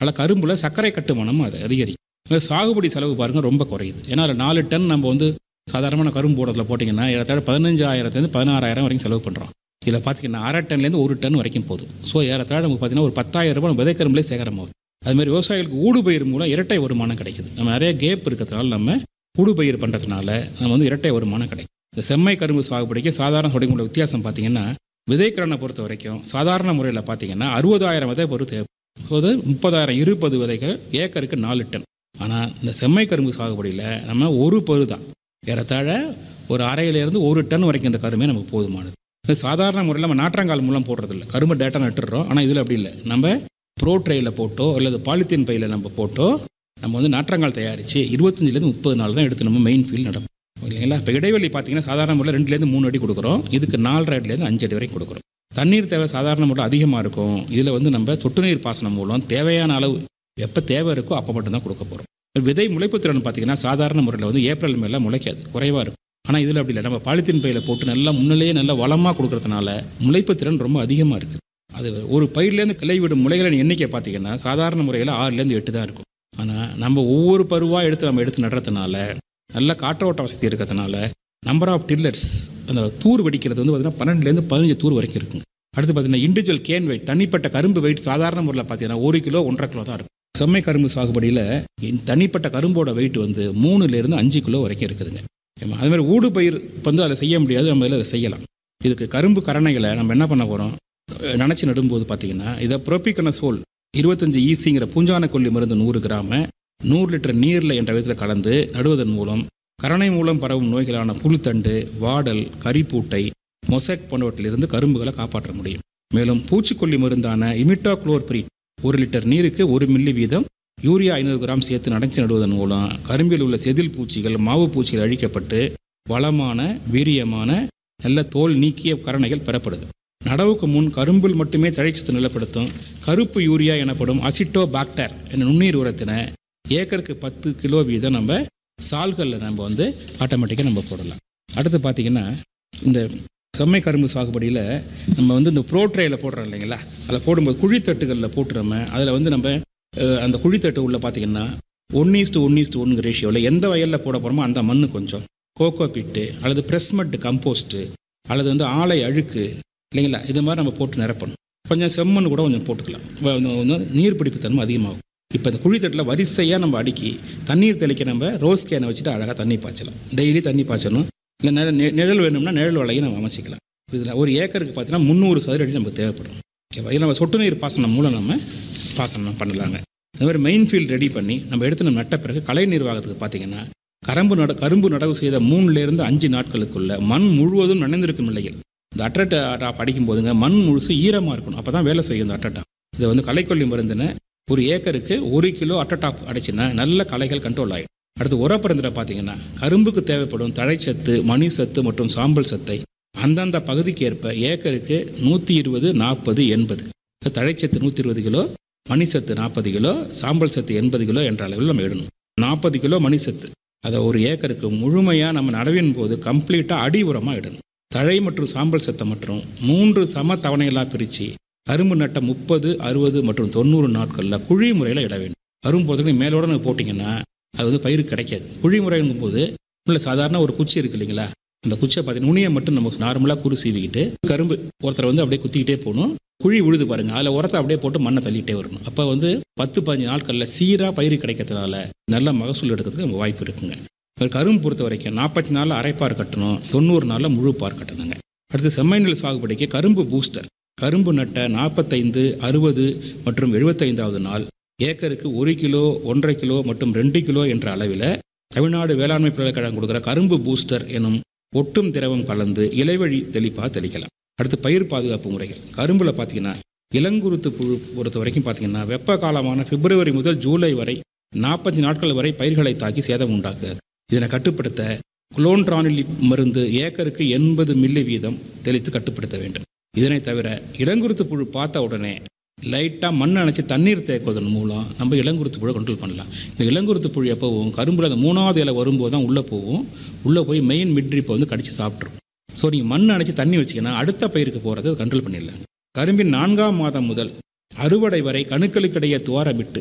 அதில் கரும்பில் சர்க்கரை கட்டுமானம் அது அதிகரிக்கும் அதாவது சாகுபடி செலவு பாருங்கள் ரொம்ப குறையுது ஏன்னா அதில் நாலு டன் நம்ம வந்து சாதாரணமான கரும்பு போடுறதுல போட்டிங்கன்னா ஏறத்தாழ பதினஞ்சாயிரத்துலேருந்து பதினாறாயிரம் வரைக்கும் செலவு பண்ணுறோம் இதில் பார்த்தீங்கன்னா அரை டன்லேருந்து ஒரு டன் வரைக்கும் போதும் ஸோ ஏறத்தாழ நமக்கு பார்த்தீங்கன்னா ஒரு பத்தாயிரம் ரூபாய் நம்ம விதைக்கரும்புலேயே சேகரமாகுது அதுமாதிரி விவசாயிகளுக்கு ஊடுபயிர் மூலம் இரட்டை வருமானம் கிடைக்குது நம்ம நிறைய கேப் இருக்கிறதுனால நம்ம ஊடுபயிர் பண்ணுறதுனால நம்ம வந்து இரட்டை வருமானம் கிடைக்கும் இந்த செம்மை கரும்பு சாகுபடிக்கு சாதாரண சாகுபடிக்கு வித்தியாசம் பார்த்தீங்கன்னா விதைக்கரனை பொறுத்த வரைக்கும் சாதாரண முறையில் பார்த்தீங்கன்னா அறுபதாயிரம் விதை பொறுத்து தேவை ஸோ அது முப்பதாயிரம் இருபது விதைகள் ஏக்கருக்கு நாலு டன் ஆனால் இந்த செம்மை கரும்பு சாகுபடியில் நம்ம ஒரு பரு தான் ஏறத்தாழ ஒரு அரையிலேருந்து ஒரு டன் வரைக்கும் இந்த கருமே நமக்கு போதுமானது இது சாதாரண முறையில் நம்ம நாற்றங்கால் மூலம் போடுறதில்ல கரும்பு டேட்டா நட்டுடுறோம் ஆனால் இதில் அப்படி இல்லை நம்ம ப்ரோ ட்ரையில் போட்டோ அல்லது பாலித்தீன் பையில் நம்ம போட்டோ நம்ம வந்து நாற்றங்கால் தயாரித்து இருபத்தஞ்சிலேருந்து முப்பது நாள் தான் எடுத்து நம்ம மெயின் ஃபீல்ட் நடப்போம் இல்லைங்களா இப்போ இடைவெளி பார்த்தீங்கன்னா சாதாரண முறையில் ரெண்டுலேருந்து மூணு அடி கொடுக்குறோம் இதுக்கு நாலரை அடிலேருந்து அஞ்சு அடி வரைக்கும் கொடுக்குறோம் தண்ணீர் தேவை சாதாரண முறையில் அதிகமாக இருக்கும் இதில் வந்து நம்ம சொட்டு நீர் பாசனம் மூலம் தேவையான அளவு எப்போ தேவை இருக்கோ அப்போ மட்டும்தான் கொடுக்க போகிறோம் விதை முளைப்பு திறன் பார்த்தீங்கன்னா சாதாரண முறையில் வந்து ஏப்ரல் மேல முளைக்காது குறைவாக இருக்கும் ஆனால் இதில் அப்படி இல்லை நம்ம பாலித்தீன் பையில் போட்டு நல்லா முன்னிலேயே நல்லா வளமாக கொடுக்கறதுனால முளைப்பு திறன் ரொம்ப அதிகமாக இருக்குது அது ஒரு பயிர்லேருந்து கிளை விடும் முளைகளின் எண்ணிக்கை பார்த்தீங்கன்னா சாதாரண முறையில் ஆறுலேருந்து எட்டு தான் இருக்கும் ஆனால் நம்ம ஒவ்வொரு பருவாக எடுத்து நம்ம எடுத்து நடுறதுனால நல்ல காற்றோட்ட வசதி இருக்கிறதுனால நம்பர் ஆஃப் டில்லர்ஸ் அந்த தூர் வெடிக்கிறது வந்து பார்த்தீங்கன்னா பன்னெண்டுலேருந்து பதினஞ்சு தூர் வரைக்கும் இருக்குங்க அடுத்து பார்த்தீங்கன்னா இண்டிவிஜுவல் கேன் வெயிட் தனிப்பட்ட கரும்பு வெயிட் சாதாரண முறையில் பார்த்தீங்கன்னா ஒரு கிலோ ஒன்றரை கிலோ தான் இருக்கும் செம்மை கரும்பு சாகுபடியில் தனிப்பட்ட கரும்போட வெயிட் வந்து மூணுலேருந்து அஞ்சு கிலோ வரைக்கும் இருக்குதுங்க ஏமா அது மாதிரி ஊடு பயிர் வந்து அதை செய்ய முடியாது நம்ம இதில் அதை செய்யலாம் இதுக்கு கரும்பு கரணைகளை நம்ம என்ன பண்ண போகிறோம் நினச்சி நடும்போது பார்த்தீங்கன்னா இதை ப்ரோபிகனசோல் இருபத்தஞ்சு ஈசிங்கிற பூஞ்சான கொல்லி மருந்து நூறு கிராம நூறு லிட்டர் நீரில் என்ற விதத்தில் கலந்து நடுவதன் மூலம் கரணை மூலம் பரவும் நோய்களான புழுத்தண்டு வாடல் கரிப்பூட்டை மொசக் போன்றவற்றிலிருந்து கரும்புகளை காப்பாற்ற முடியும் மேலும் பூச்சிக்கொல்லி மருந்தான இமிட்டாக்ளோர்பிரிட் ஒரு லிட்டர் நீருக்கு ஒரு மில்லி வீதம் யூரியா ஐநூறு கிராம் சேர்த்து நடைச்சி நடுவதன் மூலம் கரும்பில் உள்ள செதில் பூச்சிகள் மாவு பூச்சிகள் அழிக்கப்பட்டு வளமான வீரியமான நல்ல தோல் நீக்கிய கரணைகள் பெறப்படுது நடவுக்கு முன் கரும்பில் மட்டுமே தழைச்சத்து நிலப்படுத்தும் கருப்பு யூரியா எனப்படும் அசிட்டோ பாக்டர் என்ற நுண்ணீர் உரத்தினை ஏக்கருக்கு பத்து கிலோ வீதம் நம்ம சால்களில் நம்ம வந்து ஆட்டோமேட்டிக்காக நம்ம போடலாம் அடுத்து பார்த்திங்கன்னா இந்த செம்மை கரும்பு சாகுபடியில் நம்ம வந்து இந்த ப்ரோட்ரேயில் போடுறோம் இல்லைங்களா அதில் போடும்போது குழித்தட்டுகளில் போட்டு நம்ம அதில் வந்து நம்ம அஹ், அந்த குழித்தட்டு உள்ள பார்த்திங்கன்னா ஒன் ஈஸ்ட்டு ஒன் ஈஸ்ட்டு ஒன்று ரேஷியோவில் எந்த வயலில் போட போகிறோமோ அந்த மண் கொஞ்சம் கோகோ பிட்டு அல்லது ப்ரெஸ்மட் கம்போஸ்ட்டு அல்லது வந்து ஆலை அழுக்கு இல்லைங்களா இது மாதிரி நம்ம போட்டு நிரப்பணும் கொஞ்சம் செம்மண் கூட கொஞ்சம் போட்டுக்கலாம் வ- வந்து- வந்து நீர் பிடிப்பு தன்மை அதிகமாகும் இப்போ இந்த குழித்தட்டில் வரிசையாக நம்ம அடுக்கி தண்ணீர் தெளிக்க நம்ம ரோஸ் கேனை வச்சுட்டு அழகாக தண்ணி பாய்ச்சலாம் டெய்லி தண்ணி பாய்ச்சணும் இல்லை நிழல் நி- நிழல் வேணும்னா நிழல் வலையை நம்ம அமைச்சிக்கலாம் இதில் ஒரு ஏக்கருக்கு பார்த்தீங்கன்னா முந்நூறு சதுர அடி நமக்கு தேவைப்படும் ஓகேவா இதில் நம்ம சொட்டு நீர் பாசனம் மூலம் நம்ம பாசனம் பண்ணலாங்க இந்த மாதிரி மெயின் ஃபீல்ட் ரெடி பண்ணி நம்ம எடுத்து நம்ம நட்ட பிறகு கலை நிர்வாகத்துக்கு பார்த்தீங்கன்னா கரும்பு நட கரும்பு நடவு செய்த மூணுலேருந்து அஞ்சு நாட்களுக்குள்ள மண் முழுவதும் நனைந்திருக்கும் நிலையில் இந்த அட்ரட்டா டாப் அடிக்கும் போதுங்க மண் முழுசு ஈரமாக இருக்கணும் அப்போ தான் வேலை செய்யும் இந்த அட்டட்டா இதை வந்து களைக்கொல்லி மருந்துன்னு ஒரு ஏக்கருக்கு ஒரு கிலோ அட்டட்டாப் அடிச்சுன்னா நல்ல களைகள் கண்ட்ரோல் ஆகிடும் அடுத்து உரப்பருந்தில் பார்த்தீங்கன்னா கரும்புக்கு தேவைப்படும் தழைச்சத்து மணி சத்து மற்றும் சாம்பல் சத்தை அந்தந்த பகுதிக்கு ஏற்ப ஏக்கருக்கு நூற்றி இருபது நாற்பது எண்பது தழைச்சத்து நூற்றி இருபது கிலோ மணி சத்து நாற்பது கிலோ சாம்பல் சத்து எண்பது கிலோ என்ற அளவில் நம்ம இடணும் நாற்பது கிலோ மணி சத்து அதை ஒரு ஏக்கருக்கு முழுமையாக நம்ம நடவின் போது கம்ப்ளீட்டாக அடி உரமாக இடணும் தழை மற்றும் சாம்பல் சத்தை மற்றும் மூன்று சம தவணைகளாக பிரித்து கரும்பு நட்ட முப்பது அறுபது மற்றும் தொண்ணூறு நாட்களில் குழி முறையில் இட வேண்டும் கரும்பு பொறுத்தவரை மேலோட நம்ம போட்டிங்கன்னா அது வந்து பயிருக்கு கிடைக்காது குழி முறைங்கும் போது உள்ள சாதாரண ஒரு குச்சி இருக்கு இல்லைங்களா அந்த குச்சியை பார்த்தீங்கன்னா நுனியை மட்டும் நம்ம நார்மலாக குறு சீவிக்கிட்டு கரும்பு ஒருத்தர் வந்து அப்படியே குத்திக்கிட்டே போகணும் குழி விழுது பாருங்க அதில் உரத்தை அப்படியே போட்டு மண்ணை தள்ளிட்டே வரணும் அப்போ வந்து பத்து பதினஞ்சு நாட்களில் சீராக பயிர் கிடைக்கிறதுனால நல்ல மகசூல் எடுக்கிறதுக்கு நம்ம வாய்ப்பு இருக்குங்க இப்ப கரும்பு பொறுத்த வரைக்கும் நாற்பத்தி நாலில் அரைப்பார் கட்டணும் தொண்ணூறு நாளில் முழு பார் கட்டணுங்க அடுத்து செம்மை நெல் சாகுபடிக்கு கரும்பு பூஸ்டர் கரும்பு நட்ட நாற்பத்தைந்து அறுபது மற்றும் எழுபத்தைந்தாவது நாள் ஏக்கருக்கு ஒரு கிலோ ஒன்றரை கிலோ மற்றும் ரெண்டு கிலோ என்ற அளவில் தமிழ்நாடு வேளாண்மை பல்கலைக்கழகம் கொடுக்குற கரும்பு பூஸ்டர் எனும் ஒட்டும் திரவம் கலந்து இலைவழி தெளிப்பாக தெளிக்கலாம் அடுத்து பயிர் பாதுகாப்பு முறைகள் கரும்பில் பார்த்தீங்கன்னா இளங்குருத்து புழு பொறுத்த வரைக்கும் பார்த்தீங்கன்னா வெப்ப காலமான பிப்ரவரி முதல் ஜூலை வரை நாற்பத்தி நாட்கள் வரை பயிர்களை தாக்கி சேதம் உண்டாக்குது இதனை கட்டுப்படுத்த குளோன்ட்ரானிலி மருந்து ஏக்கருக்கு எண்பது மில்லி வீதம் தெளித்து கட்டுப்படுத்த வேண்டும் இதனை தவிர இளங்குருத்து புழு பார்த்த உடனே லைட்டாக மண் அணைச்சி தண்ணீர் தேக்குவதன் மூலம் நம்ம இளங்குருத்து புழை கண்ட்ரோல் பண்ணலாம் இந்த இளங்குருத்து புழு எப்போ போகும் கரும்புல அந்த மூணாவது இலை வரும்போது தான் உள்ளே போகும் உள்ளே போய் மெயின் மிட்ரிப்பை வந்து கடிச்சு சாப்பிட்ரும் ஸோ நீங்கள் மண் அணைச்சி தண்ணி வச்சிங்கன்னா அடுத்த பயிருக்கு போகிறத கண்ட்ரோல் பண்ணிடலாம் கரும்பின் நான்காம் மாதம் முதல் அறுவடை வரை கணுக்களுக்கிடையே துவாரமிட்டு